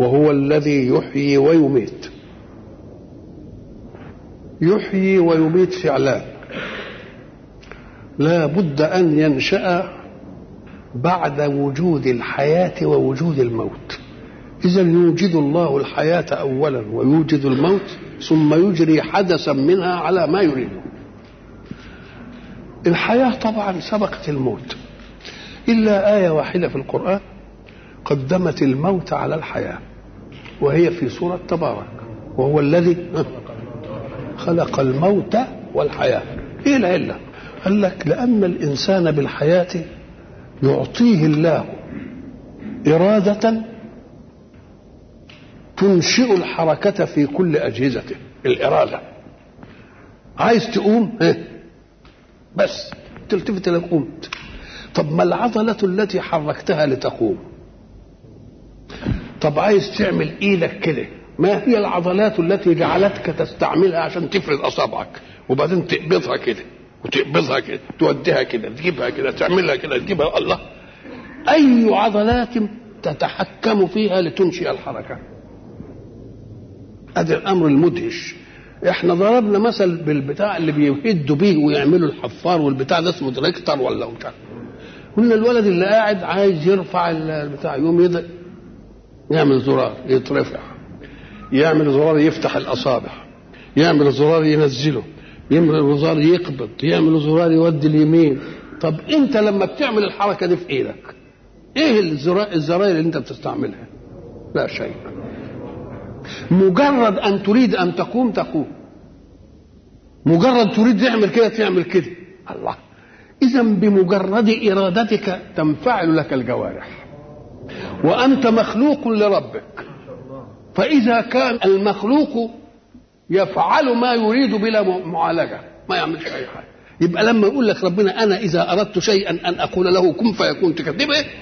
وهو الذي يحيي ويميت يحيي ويميت فعلان لا بد أن ينشأ بعد وجود الحياة ووجود الموت إذا يوجد الله الحياة أولا ويوجد الموت ثم يجري حدثا منها على ما يريده الحياة طبعا سبقت الموت إلا آية واحدة في القرآن قدمت الموت على الحياة وهي في سورة تبارك وهو الذي خلق الموت والحياة إيه العلة قال لك لأن الإنسان بالحياة يعطيه الله إرادة تنشئ الحركة في كل أجهزته الإرادة عايز تقوم بس تلتفت لك قمت طب ما العضلة التي حركتها لتقوم طب عايز تعمل ايدك كده ما هي العضلات التي جعلتك تستعملها عشان تفرد اصابعك وبعدين تقبضها كده وتقبضها كده توديها كده تجيبها كده تعملها كده تجيبها الله اي عضلات تتحكم فيها لتنشئ الحركه هذا الامر المدهش احنا ضربنا مثل بالبتاع اللي بيهدوا بيه ويعملوا الحفار والبتاع ده اسمه ديريكتر ولا بتاع قلنا الولد اللي قاعد عايز يرفع البتاع يقوم يض... يعمل زرار يترفع يعمل زرار يفتح الاصابع يعمل زرار ينزله يعمل زرار يقبض يعمل زرار يودي اليمين طب انت لما بتعمل الحركه دي في ايدك ايه الزرار الزراير اللي انت بتستعملها لا شيء مجرد ان تريد ان تقوم تقوم مجرد تريد تعمل كده تعمل كده الله اذا بمجرد ارادتك تنفعل لك الجوارح وانت مخلوق لربك فاذا كان المخلوق يفعل ما يريد بلا معالجه ما يعملش اي حاجه يبقى لما يقول لك ربنا انا اذا اردت شيئا ان اقول له كن فيكون تكذب ايه؟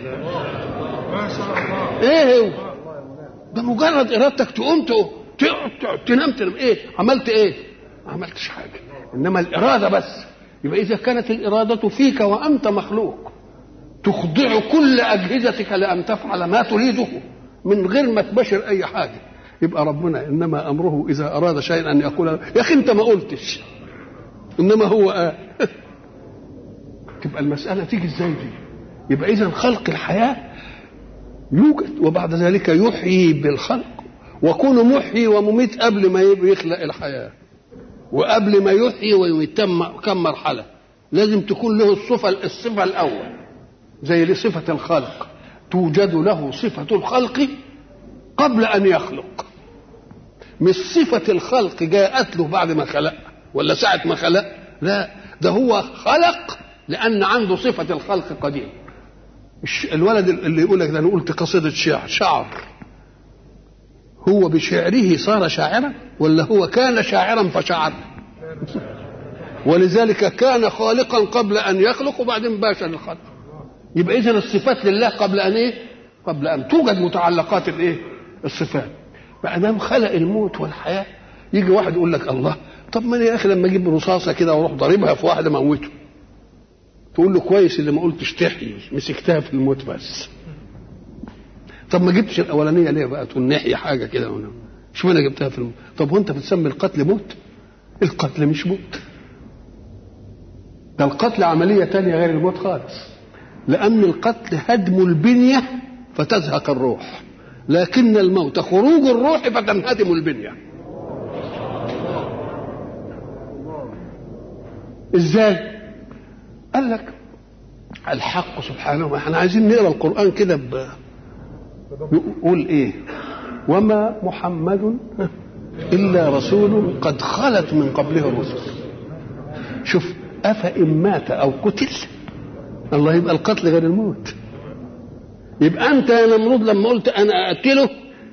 ايه هو؟ ده مجرد ارادتك تقوم تنام تنام ايه؟ عملت ايه؟ ما عملتش حاجه انما الاراده بس يبقى اذا كانت الاراده فيك وانت مخلوق تخضع كل اجهزتك لان تفعل ما تريده من غير ما تبشر اي حاجه يبقى ربنا انما امره اذا اراد شيئا ان يقول يا اخي انت ما قلتش انما هو قال تبقى المساله تيجي ازاي دي يبقى اذا خلق الحياه يوجد وبعد ذلك يحيي بالخلق وكون محيي ومميت قبل ما يخلق الحياه وقبل ما يحيي ويتم كم مرحله لازم تكون له الصفه الصفه الاول زي صفه الخلق توجد له صفه الخلق قبل ان يخلق مش صفه الخلق جاءت له بعد ما خلق ولا ساعه ما خلق لا ده هو خلق لان عنده صفه الخلق قديم الولد اللي يقول لك ده انا قلت قصيده شعر شعر هو بشعره صار شاعرا ولا هو كان شاعرا فشعر ولذلك كان خالقا قبل ان يخلق وبعدين باشر الخلق يبقى اذا الصفات لله قبل ان ايه قبل ان توجد متعلقات الايه الصفات ما دام خلق الموت والحياه يجي واحد يقول لك الله طب ما يا اخي لما اجيب رصاصه كده واروح ضاربها في واحد اموته تقول له كويس اللي ما قلتش تحيي مسكتها في الموت بس طب ما جبتش الاولانيه ليه بقى تقول نحيي حاجه كده مش انا جبتها في الموت طب وانت بتسمي القتل موت القتل مش موت ده القتل عمليه تانية غير الموت خالص لان القتل هدم البنيه فتزهق الروح لكن الموت خروج الروح فتنهدم البنيه ازاي قال لك الحق سبحانه احنا عايزين نقرا القران كده ب... يقول ايه وما محمد الا رسول قد خلت من قبله الرسل شوف افان مات او قتل الله يبقى القتل غير الموت يبقى انت يا نمرود لما قلت انا اقتله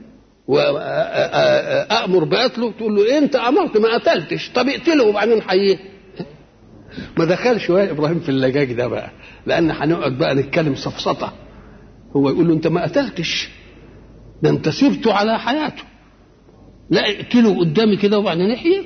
وامر بقتله تقول له انت امرت ما قتلتش طب اقتله وبعدين حيه ما دخلش وائل ابراهيم في اللجاج ده بقى لان هنقعد بقى نتكلم سفسطه هو يقول له انت ما قتلتش ده انت سبته على حياته لا اقتله قدامي كده وبعدين احيي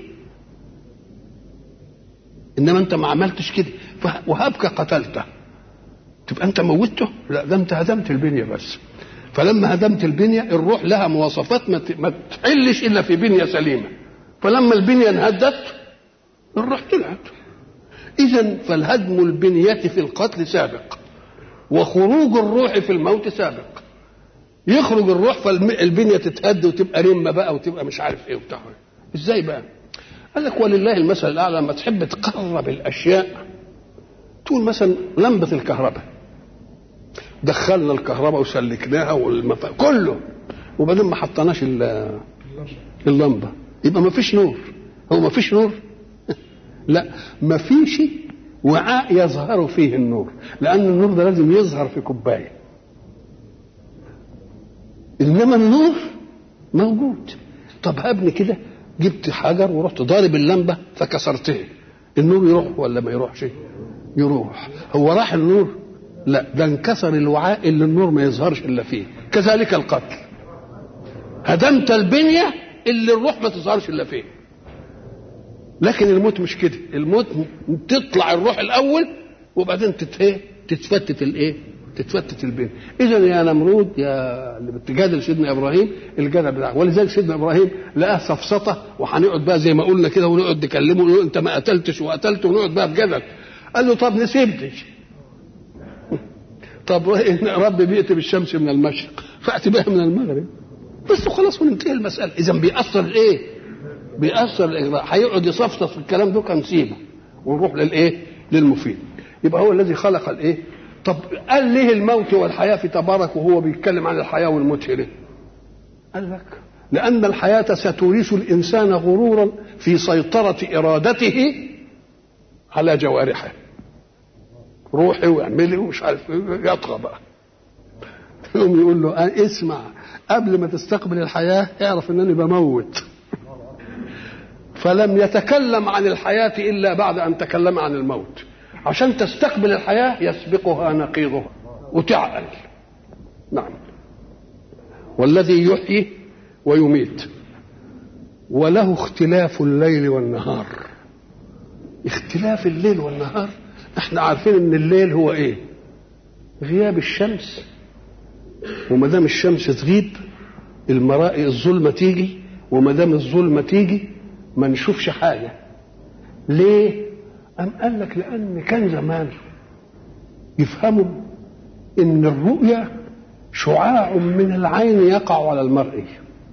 انما انت ما عملتش كده وهبك قتلته تبقى انت موته لا ده انت هدمت البنيه بس فلما هدمت البنيه الروح لها مواصفات ما ما تحلش الا في بنيه سليمه فلما البنيه انهدت الروح طلعت اذا فالهدم البنيه في القتل سابق وخروج الروح في الموت سابق يخرج الروح فالبنيه تتهد وتبقى رمه بقى وتبقى مش عارف ايه وبتاع ازاي بقى؟ قال لك ولله المثل الاعلى لما تحب تقرب الاشياء تقول مثلا لمبه الكهرباء دخلنا الكهرباء وسلكناها والمف... كله وبعدين ما حطيناش اللمبه يبقى ما فيش نور هو ما فيش نور لا ما فيش وعاء يظهر فيه النور لان النور ده لازم يظهر في كوبايه انما النور موجود طب هبني كده جبت حجر ورحت ضارب اللمبه فكسرتها النور يروح ولا ما يروحش يروح هو راح النور لا ده انكسر الوعاء اللي النور ما يظهرش الا فيه كذلك القتل هدمت البنيه اللي الروح ما تظهرش الا فيه لكن الموت مش كده الموت تطلع الروح الاول وبعدين تتفتت الايه تتفتت البين اذا يا نمرود يا اللي بتجادل سيدنا ابراهيم الجدل بتاعه ولذلك سيدنا ابراهيم لقاه سفسطه وهنقعد بقى زي ما قلنا كده ونقعد نكلمه ونقول انت ما قتلتش وقتلت ونقعد بقى بجدل قال له طب نسيبتش طب ربي بيأتي بالشمس من المشرق فأتي بها من المغرب بس خلاص وننتهي المسألة إذا بيأثر إيه؟ بيأثر الإغراء هيقعد يصفصف في الكلام ده كان سيبه ونروح للإيه؟ للمفيد يبقى هو الذي خلق الإيه؟ طب قال ليه الموت والحياة في تبارك وهو بيتكلم عن الحياة والموت ليه؟ قال لك لأن الحياة ستورث الإنسان غرورا في سيطرة إرادته على جوارحه روحي واعملي ومش عارف يطغى بقى يقوم يقول له آه اسمع قبل ما تستقبل الحياة اعرف انني بموت فلم يتكلم عن الحياة إلا بعد أن تكلم عن الموت عشان تستقبل الحياة يسبقها نقيضها وتعقل نعم والذي يحيي ويميت وله اختلاف الليل والنهار اختلاف الليل والنهار احنا عارفين ان الليل هو ايه غياب الشمس وما دام الشمس تغيب المرائي الظلمه تيجي وما دام الظلمه تيجي ما نشوفش حاجه ليه ام قال لك لان كان زمان يفهموا ان الرؤيا شعاع من العين يقع على المرئي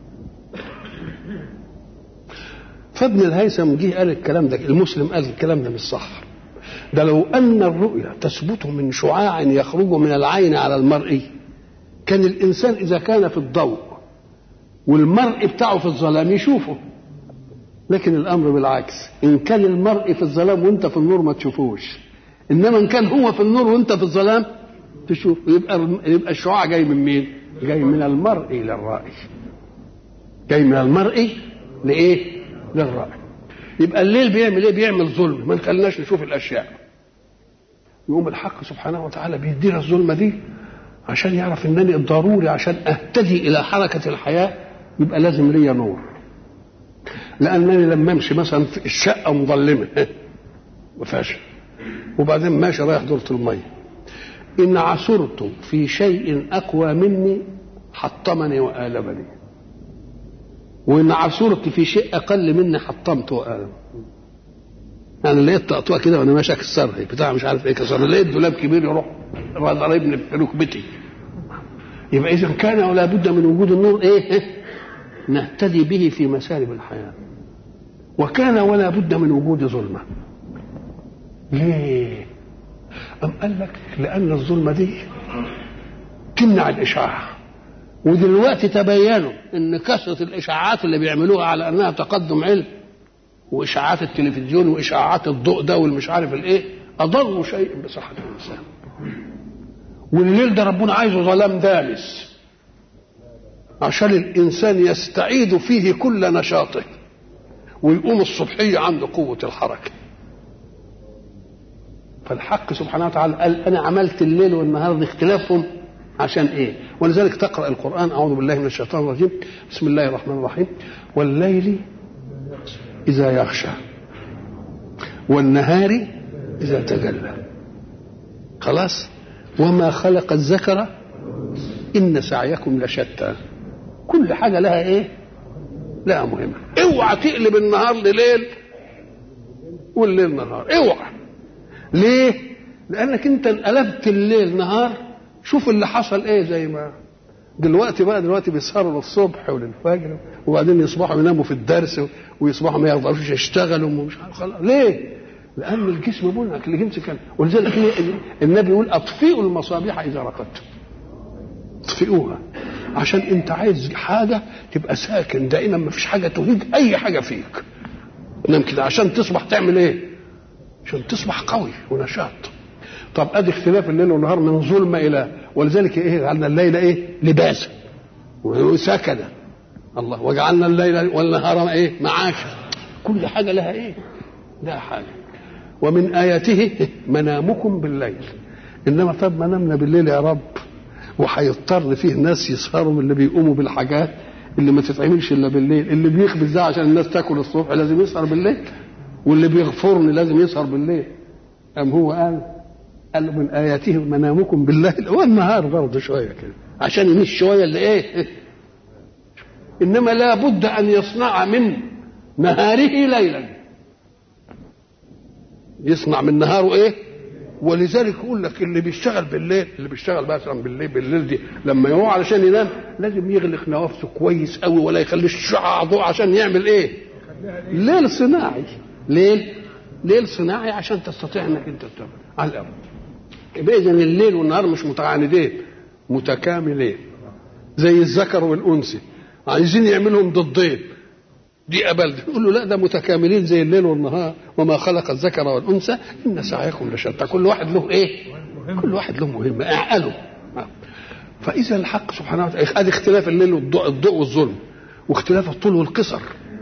فابن الهيثم جه قال الكلام ده المسلم قال الكلام ده مش صح ده لو ان الرؤيا تثبت من شعاع يخرج من العين على المرئي كان الانسان اذا كان في الضوء والمرء بتاعه في الظلام يشوفه لكن الامر بالعكس ان كان المرء في الظلام وانت في النور ما تشوفوش انما ان كان هو في النور وانت في الظلام تشوف يبقى يبقى الشعاع جاي من مين؟ جاي من المرء للرائي جاي من المرء لايه؟ للرائي يبقى الليل بيعمل ايه؟ بيعمل ظلم ما نخليناش نشوف الاشياء يقوم الحق سبحانه وتعالى بيدينا الظلمه دي عشان يعرف انني ضروري عشان اهتدي الى حركه الحياه يبقى لازم ليا نور لانني لما امشي مثلا في الشقه مظلمه ما فيهاش وبعدين ماشي رايح دوره الميه ان عثرت في شيء اقوى مني حطمني والمني وان عثرت في شيء اقل مني حطمت والم يعني لقيت تقطوع كده وانا ماشي اكسرها بتاع مش عارف ايه كسر لقيت دولاب كبير يروح ضربني في ركبتي يبقى اذا كان ولا بد من وجود النور ايه نهتدي به في مسالب الحياه وكان ولا بد من وجود ظلمه ليه أم قال لك لأن الظلمة دي تمنع الإشعاع ودلوقتي تبينوا إن كثرة الإشعاعات اللي بيعملوها على أنها تقدم علم وإشعاعات التلفزيون وإشعاعات الضوء ده والمش عارف الإيه أضر شيء بصحة الإنسان والليل ده ربنا عايزه ظلام دامس عشان الإنسان يستعيد فيه كل نشاطه ويقوم الصبحية عنده قوة الحركة فالحق سبحانه وتعالى قال انا عملت الليل والنهار دي اختلافهم عشان ايه ولذلك تقرا القران اعوذ بالله من الشيطان الرجيم بسم الله الرحمن الرحيم والليل اذا يغشى والنهار اذا تجلى خلاص وما خلق الذكر ان سعيكم لشتى كل حاجه لها ايه لها مهمه اوعى تقلب النهار لليل والليل نهار اوعى ليه لانك انت قلبت الليل نهار شوف اللي حصل ايه زي ما دلوقتي بقى دلوقتي بيسهروا للصبح وللفجر وبعدين يصبحوا يناموا في الدرس ويصبحوا ما يقدروش يشتغلوا ومش عارف خلاص ليه؟ لان الجسم منهك الجنس كان ولذلك النبي يقول اطفئوا المصابيح اذا رقدتم اطفئوها عشان انت عايز حاجه تبقى ساكن دائما ما فيش حاجه تهيج اي حاجه فيك نام كده عشان تصبح تعمل ايه؟ عشان تصبح قوي ونشاط طب ادي اختلاف الليل والنهار من ظلمه الى ولذلك ايه جعلنا الليل ايه؟ لباسا وسكنا الله وجعلنا الليل والنهار ايه؟ معاشا كل حاجه لها ايه؟ لها حاجه ومن اياته منامكم بالليل انما طب ما نمنا بالليل يا رب وهيضطر فيه ناس يسهروا من اللي بيقوموا بالحاجات اللي ما تتعملش الا بالليل اللي بيخبز ده عشان الناس تاكل الصبح لازم يسهر بالليل واللي بيغفرني لازم يسهر بالليل أم هو قال قال من آياته منامكم بالليل والنهار برضه شوية كده عشان يمشي شوية اللي إيه إنما لا بد أن يصنع من نهاره ليلا يصنع من نهاره إيه ولذلك يقول لك اللي بيشتغل بالليل اللي بيشتغل مثلا بالليل بالليل دي لما يقوم علشان ينام لازم يغلق نوافذه كويس قوي ولا يخليش شعاع ضوء عشان يعمل ايه؟ ليل صناعي ليل ليل صناعي عشان تستطيع انك انت تنام على الأول يبقى اذا الليل والنهار مش متعاندين متكاملين زي الذكر والانثى عايزين يعملهم ضدين دي أبل يقول له لا ده متكاملين زي الليل والنهار وما خلق الذكر والأنثى إن سعيكم لشتى كل واحد له إيه؟ كل واحد له مهمة اعقلوا فإذا الحق سبحانه وتعالى هذا اختلاف الليل والضوء الضوء والظلم واختلاف الطول والقصر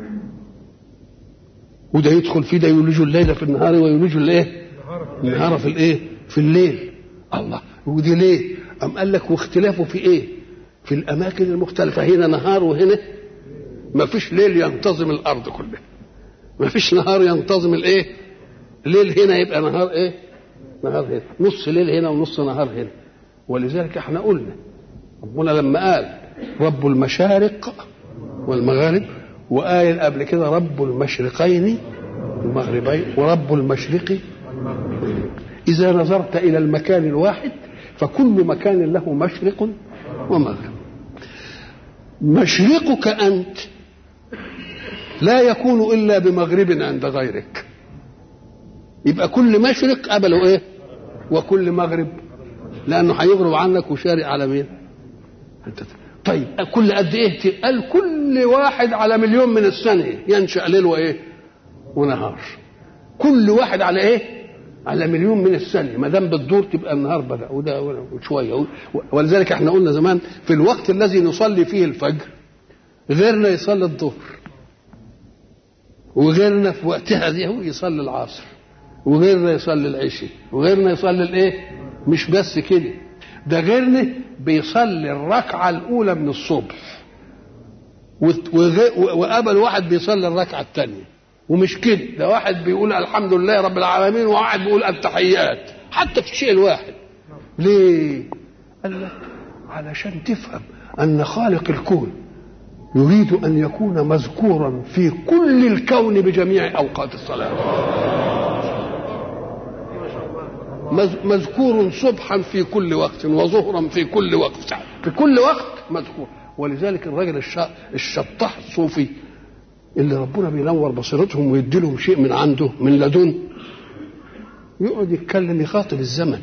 وده يدخل فيه ده يولج الليل في النهار ويولج الايه؟ النهار في الايه؟ في الليل الله ودي ليه؟ أم قال لك واختلافه في ايه؟ في الأماكن المختلفة هنا نهار وهنا ما فيش ليل ينتظم الارض كلها ما فيش نهار ينتظم الايه ليل هنا يبقى نهار ايه نهار هنا نص ليل هنا ونص نهار هنا ولذلك احنا قلنا ربنا لما قال رب المشارق والمغارب وقال قبل كده رب المشرقين المغربين ورب المشرق إذا نظرت إلى المكان الواحد فكل مكان له مشرق ومغرب مشرقك أنت لا يكون الا بمغرب عند غيرك يبقى كل مشرق قبله ايه وكل مغرب لانه هيغرب عنك وشارق على مين طيب كل قد ايه قال كل واحد على مليون من السنه ينشا ليل وايه ونهار كل واحد على ايه على مليون من السنه ما دام بتدور تبقى النهار بدا وده وشويه ولذلك احنا قلنا زمان في الوقت الذي نصلي فيه الفجر غيرنا يصلي الظهر وغيرنا في وقتها دي هو يصلي العصر وغيرنا يصلي العشاء وغيرنا يصلي الايه مش بس كده ده غيرنا بيصلي الركعة الأولى من الصبح وقبل واحد بيصلي الركعة الثانية ومش كده ده واحد بيقول الحمد لله رب العالمين وواحد بيقول التحيات حتى في الشيء الواحد ليه؟ قال لك علشان تفهم أن خالق الكون يريد أن يكون مذكورا في كل الكون بجميع أوقات الصلاة مذكور صبحا في كل وقت وظهرا في كل وقت في كل وقت مذكور ولذلك الراجل الشطاح الصوفي اللي ربنا بينور بصيرتهم ويدي لهم شيء من عنده من لدن يقعد يتكلم يخاطب الزمن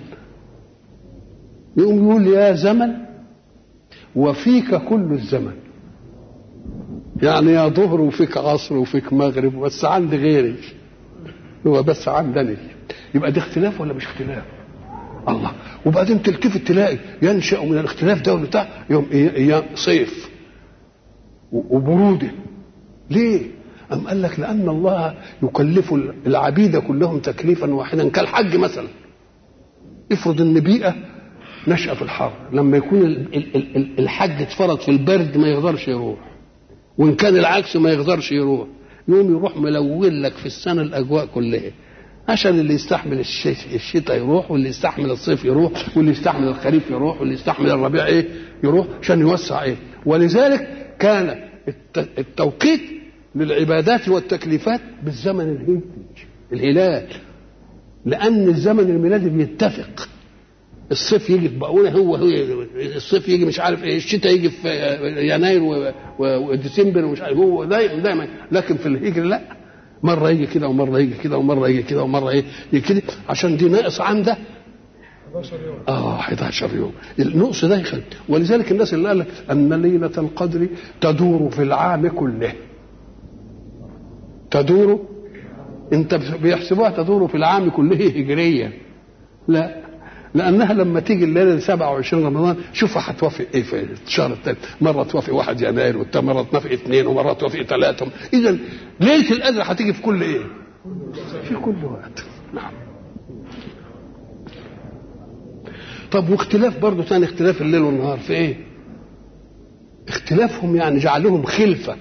يقوم يقول يا زمن وفيك كل الزمن يعني يا ظهر وفيك عصر وفيك مغرب بس عند غيري هو بس عندني يبقى ده اختلاف ولا مش اختلاف الله وبعدين تلتفت تلاقي ينشا من الاختلاف ده بتاع يوم ايام صيف وبروده ليه أم قال لك لأن الله يكلف العبيد كلهم تكليفا واحدا كالحج مثلا افرض ان بيئة نشأة في الحر لما يكون الحج اتفرض في البرد ما يقدرش يروح وان كان العكس ما يقدرش يروح يوم يروح ملون لك في السنه الاجواء كلها عشان اللي يستحمل الشي- الشتاء يروح واللي يستحمل الصيف يروح واللي يستحمل الخريف يروح واللي يستحمل الربيع ايه يروح عشان يوسع ايه ولذلك كان الت- التوقيت للعبادات والتكليفات بالزمن الهجري الهلال لان الزمن الميلادي بيتفق الصيف يجي في بقونه هو هو الصيف يجي مش عارف ايه الشتاء يجي في يناير و- و- وديسمبر ومش عارف هو دايما دايما لكن في الهجري لا مره يجي كده ومره يجي كده ومره يجي كده ومره ايه يجي كده عشان دي ناقص عنده 11 يوم اه 11 يوم النقص ده يخلي ولذلك الناس اللي قال لك ان ليله القدر تدور في العام كله تدور انت بيحسبوها تدور في العام كله هجريا لا لانها لما تيجي الليله 27 رمضان شوف هتوافق ايه في الشهر الثاني مره توافق 1 يناير والتاني مره توافق اثنين ومره توافق ثلاثه اذا ليله القدر هتيجي في كل ايه؟ في كل وقت نعم طب واختلاف برضه ثاني اختلاف الليل والنهار في ايه؟ اختلافهم يعني جعلهم خلفه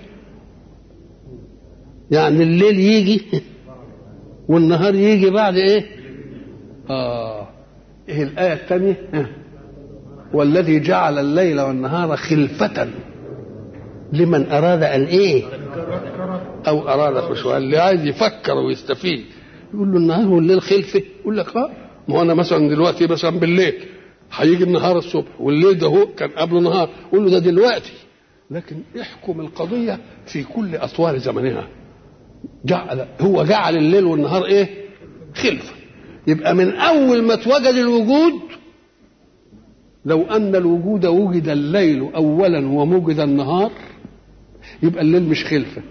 يعني الليل يجي والنهار يجي بعد ايه؟ اه ايه الآية الثانية؟ ها. والذي جعل الليل والنهار خلفة لمن أراد أن إيه؟ أو أراد خشوع اللي عايز يفكر ويستفيد يقول له النهار والليل خلفة يقول لك اه ما هو أنا مثلا دلوقتي مثلا بالليل هيجي النهار الصبح والليل ده هو كان قبله نهار قول له ده دلوقتي لكن احكم القضية في كل أطوار زمنها جعل هو جعل الليل والنهار ايه خلفه يبقى من اول ما اتوجد الوجود لو ان الوجود وجد الليل اولا وموجد النهار يبقى الليل مش خلفه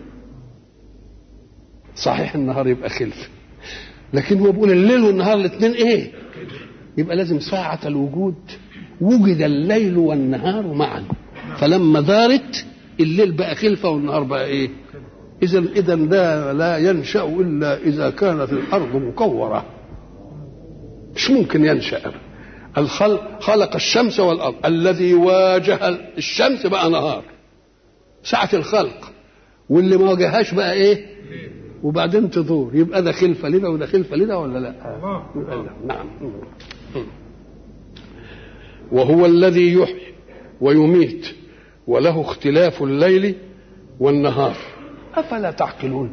صحيح النهار يبقى خلفه لكن هو بيقول الليل والنهار الاثنين ايه يبقى لازم ساعة الوجود وجد الليل والنهار معا فلما دارت الليل بقى خلفه والنهار بقى ايه اذا اذا لا لا ينشا الا اذا كانت الارض مكوره مش ممكن ينشا الخلق خلق الشمس والارض الذي واجه الشمس بقى نهار ساعه الخلق واللي ما واجههاش بقى ايه وبعدين تدور يبقى ده خلفه لده وده خلفه لده ولا لا الله. يبقى لا. نعم وهو الذي يحيي ويميت وله اختلاف الليل والنهار افلا تعقلون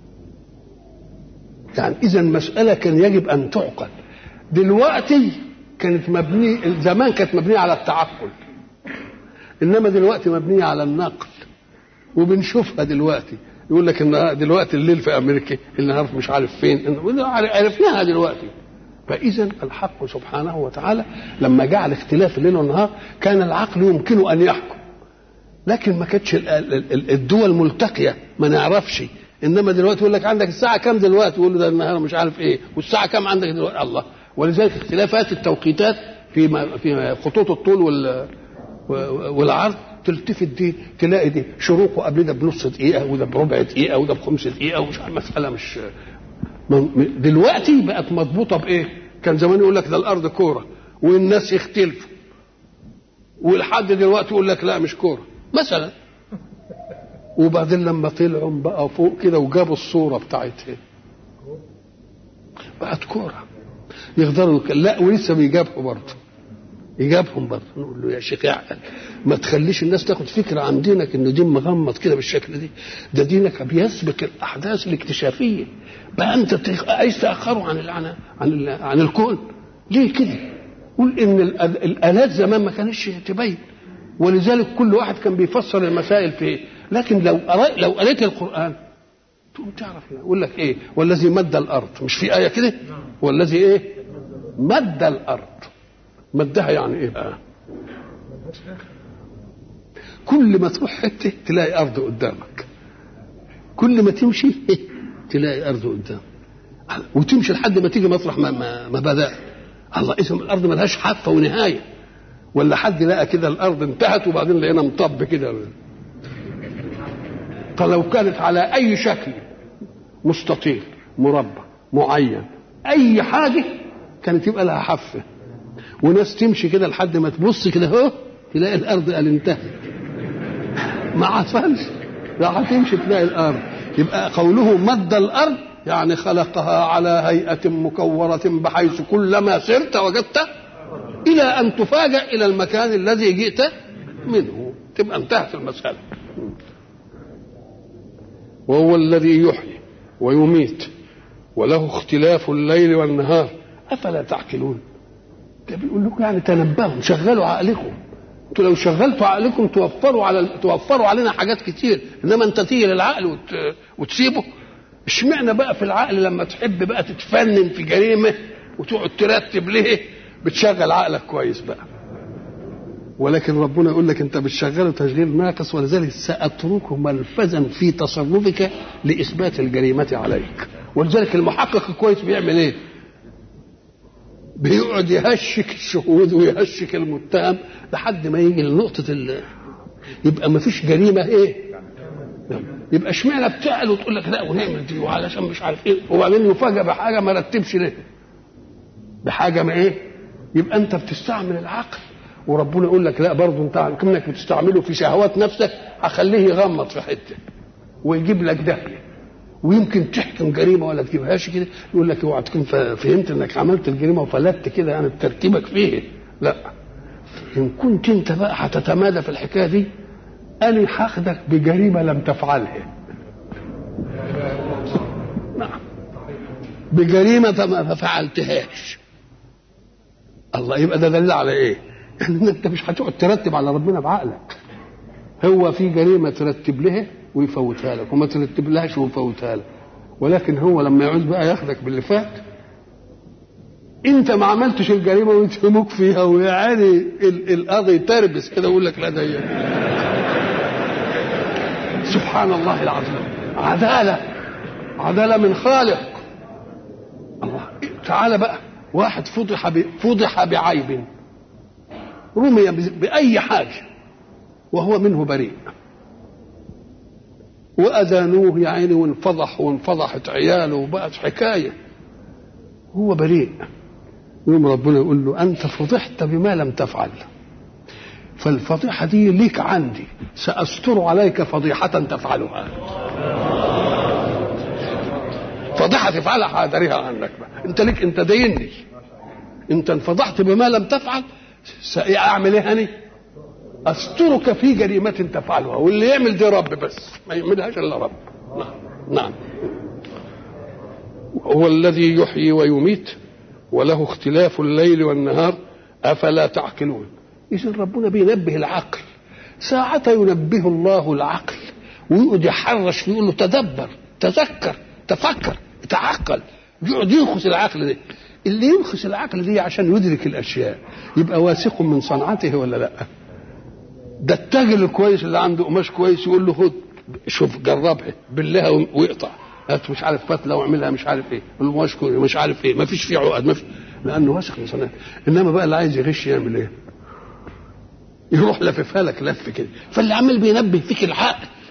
يعني اذا مساله كان يجب ان تعقل دلوقتي كانت مبنيه زمان كانت مبنيه على التعقل انما دلوقتي مبنيه على النقل وبنشوفها دلوقتي يقول لك ان دلوقتي الليل في امريكا النهار مش عارف فين عرفناها دلوقتي فاذا الحق سبحانه وتعالى لما جعل اختلاف الليل والنهار كان العقل يمكنه ان يحكم لكن ما كانتش ال- ال- ال- الدول ملتقيه ما نعرفش انما دلوقتي يقول لك عندك الساعه كام دلوقتي يقول له ده النهار مش عارف ايه والساعه كام عندك دلوقتي الله ولذلك اختلافات التوقيتات في ما- في خطوط الطول وال والعرض تلتفت دي تلاقي دي شروقه قبل ده بنص دقيقه وده بربع دقيقه وده بخمس دقيقه ومش عارف مساله مش من- دلوقتي بقت مضبوطه بايه؟ كان زمان يقول لك ده الارض كوره والناس يختلفوا ولحد دلوقتي يقول لك لا مش كوره مثلا وبعدين لما طلعوا بقى فوق كده وجابوا الصوره بتاعتها بقت كوره يقدروا يك- لا ولسه بيجابهوا برضه يجابهم برضه نقول له يا شيخ اعقل ما تخليش الناس تاخد فكره عن دينك انه دين مغمض كده بالشكل دي ده دينك بيسبق الاحداث الاكتشافيه بقى انت تخ- عايز تاخره عن ال- عن عن, ال- عن الكون ليه كده؟ قول ان الآل- الالات زمان ما كانتش تبين ولذلك كل واحد كان بيفسر المسائل في ايه لكن لو قرأ لو قريت القران تقوم تعرف يقول لك ايه والذي مد الارض مش في ايه كده والذي ايه مد الارض مدها يعني ايه بقى ملهاش اخر كل ما تروح حته تلاقي ارض قدامك كل ما تمشي تلاقي ارض قدامك وتمشي لحد ما تيجي مطرح ما ما, ما بدا الله اسم الارض ملهاش حافه ونهايه ولا حد لقى كده الارض انتهت وبعدين لقينا مطب كده فلو كانت على اي شكل مستطيل مربع معين اي حاجه كانت يبقى لها حافه وناس تمشي كده لحد ما تبص كده اهو تلاقي الارض قال انتهت ما حصلش لا هتمشي تلاقي الارض يبقى قوله مد الارض يعني خلقها على هيئة مكورة بحيث كلما سرت وجدت إلى أن تفاجأ إلى المكان الذي جئت منه تبقى انتهت المسألة وهو الذي يحيي ويميت وله اختلاف الليل والنهار أفلا تعقلون ده بيقول لكم يعني تنبهوا شغلوا عقلكم انتوا لو شغلتوا عقلكم توفروا على توفروا علينا حاجات كتير انما انت تيجي للعقل وت... وتسيبه اشمعنى بقى في العقل لما تحب بقى تتفنن في جريمه وتقعد ترتب ليه بتشغل عقلك كويس بقى ولكن ربنا يقول لك انت بتشغله تشغيل ناقص ولذلك ساتركه منفذا في تصرفك لاثبات الجريمه عليك ولذلك المحقق الكويس بيعمل ايه؟ بيقعد يهشك الشهود ويهشك المتهم لحد ما يجي لنقطة ال... يبقى ما فيش جريمة ايه؟ يبقى اشمعنى بتعل وتقول لك لا ونعمل دي وعلشان مش عارف ايه وبعدين يفاجئ بحاجة ما رتبش ليه؟ بحاجة ما ايه؟ يبقى انت بتستعمل العقل وربنا يقول لك لا برضه انت كونك بتستعمله في شهوات نفسك هخليه يغمض في حته ويجيب لك داهيه ويمكن تحكم جريمه ولا تجيبهاش كده يقول لك اوعى تكون فهمت انك عملت الجريمه وفلتت كده يعني بترتيبك فيه لا ان كنت انت بقى هتتمادى في الحكايه دي انا هاخدك بجريمه لم تفعلها نعم بجريمه ما فعلتهاش الله يبقى ده دليل على ايه؟ ان انت مش هتقعد ترتب على ربنا بعقلك هو في جريمه ترتب لها ويفوتها لك وما ترتب لهاش ويفوتها لك ولكن هو لما يعوز بقى ياخدك باللي فات انت ما عملتش الجريمه ويتهموك فيها ويعني القاضي تربس كده ويقول لك لا ده سبحان الله العظيم عداله عداله من خالق الله تعالى بقى واحد فضح فضح بعيب رمي باي حاجه وهو منه بريء وأذانوه يا عيني وانفضح وانفضحت عياله وبقت حكاية هو بريء يوم ربنا يقول له أنت فضحت بما لم تفعل فالفضيحة دي ليك عندي سأستر عليك فضيحة تفعلها فضيحة تفعلها حاضرها عنك بقى. انت ليك انت ديني انت انفضحت بما لم تفعل سأعمل ايه هني استرك في جريمة تفعلها واللي يعمل دي رب بس ما يعملهاش الا رب نعم نعم هو الذي يحيي ويميت وله اختلاف الليل والنهار افلا تعقلون اذا ربنا بينبه العقل ساعة ينبه الله العقل ويقعد يحرش يقول له تدبر تذكر تفكر تعقل يقعد ينخس العقل ده اللي ينخس العقل دي عشان يدرك الاشياء يبقى واثق من صنعته ولا لا ده التاجر الكويس اللي عنده قماش كويس يقول له خد شوف جربها بالله ويقطع هات مش عارف فتله واعملها مش عارف ايه القماش مش عارف ايه ما فيش فيه عقد ما فيش لانه واثق من صنعته انما بقى اللي عايز يغش يعمل ايه؟ يروح لففها لك لف كده فاللي عمال بينبه فيك العقل